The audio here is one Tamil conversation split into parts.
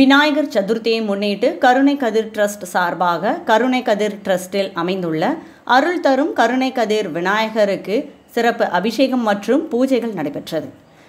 விநாயகர் சதுர்த்தியை முன்னிட்டு கருணை கதிர் ட்ரஸ்ட் சார்பாக கருணை கதிர் ட்ரஸ்டில் அமைந்துள்ள அருள் தரும் கருணை கதிர் விநாயகருக்கு சிறப்பு அபிஷேகம் மற்றும் பூஜைகள் நடைபெற்றது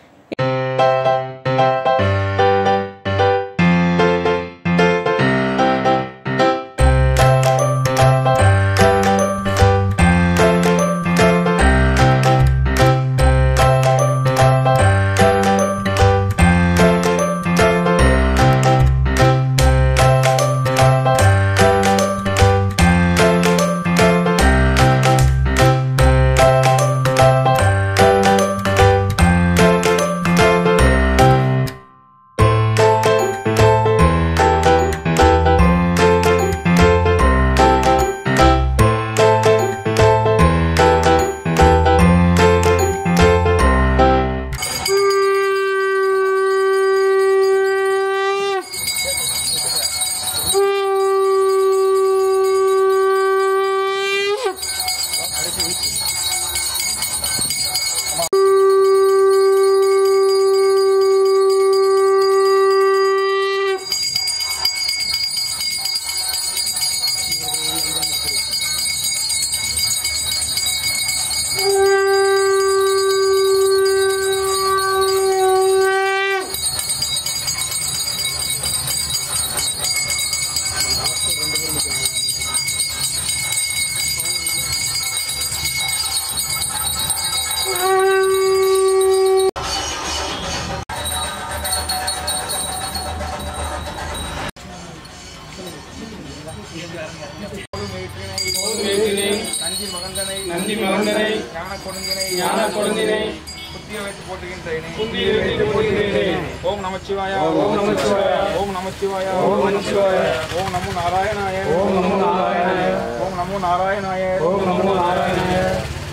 நந்தி மகந்தனை நந்தி மகந்தனை ஞான கொடுங்கினை ஞான கொடுங்கினை புத்திய வைத்து போட்டுகின்றேனே புத்திய வைத்து போற்றுகின்றேனே. ஓம் நமச்சிவாய ஓம் நமச்சிவாய. ஓம் நமச்சிவாய ஓம் நமச்சிவாய. ஓம் நமோ நாராயணாய ஓம் நமோ நாராயணாய. ஓம் நமோ நாராயணாய ஓம் நமோ நாராயணாய.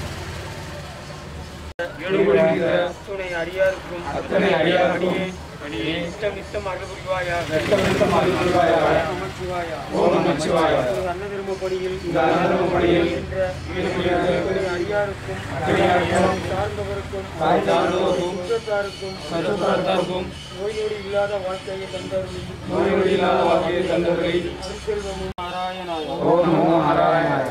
ஈடுபடுகின்ற அத்துணை அடியாருக்கும் அத்தனை அடியாருக்கும் அடியே நித்தம் நித்தம் அருள் புரிவாயா நித்தம் நித்தம் அருள் புரிவாயாக. நமச்சிவாய ஓம் நமச்சிவாய. அன்ன திருமப்படியில் இந்த அன்னதர்மப்படியில் என்ற ஈடுபடுகின்ற அத்துணை அடியாருக்கும் அடியாருக்கும் சார்ந்தவருக்கும் தாய் சார்ந்தோருக்கும் சுற்றத்தாருக்கும் சத்துத்தார்க்கும் நோய் நொடி இல்லாத வாழ்க்கையை தந்தருளி நோய் நொடி இல்லாத வாழ்க்கையை தந்தவரை அருட்செல்வமும் நாராயணாய ஓம் நமோ நாராயணாய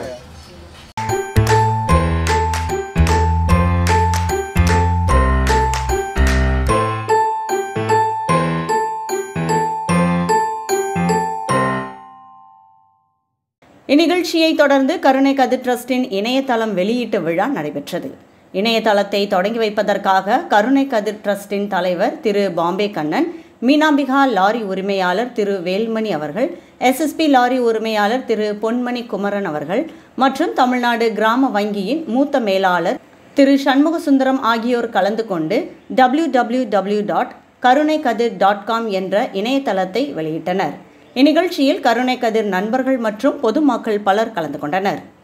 இந்நிகழ்ச்சியை தொடர்ந்து கருணை கதிர் ட்ரஸ்டின் இணையதளம் வெளியீட்டு விழா நடைபெற்றது இணையதளத்தை தொடங்கி வைப்பதற்காக கருணை கதிர் ட்ரஸ்டின் தலைவர் திரு பாம்பே கண்ணன் மீனாம்பிகா லாரி உரிமையாளர் திரு வேல்மணி அவர்கள் எஸ்எஸ்பி லாரி உரிமையாளர் திரு பொன்மணி குமரன் அவர்கள் மற்றும் தமிழ்நாடு கிராம வங்கியின் மூத்த மேலாளர் திரு சண்முகசுந்தரம் ஆகியோர் கலந்து கொண்டு டபிள்யூ டபிள்யூ டபிள்யூ டாட் கருணை கதிர் டாட் காம் என்ற இணையதளத்தை வெளியிட்டனர் இந்நிகழ்ச்சியில் கருணை கதிர் நண்பர்கள் மற்றும் பொதுமக்கள் பலர் கலந்து கொண்டனர்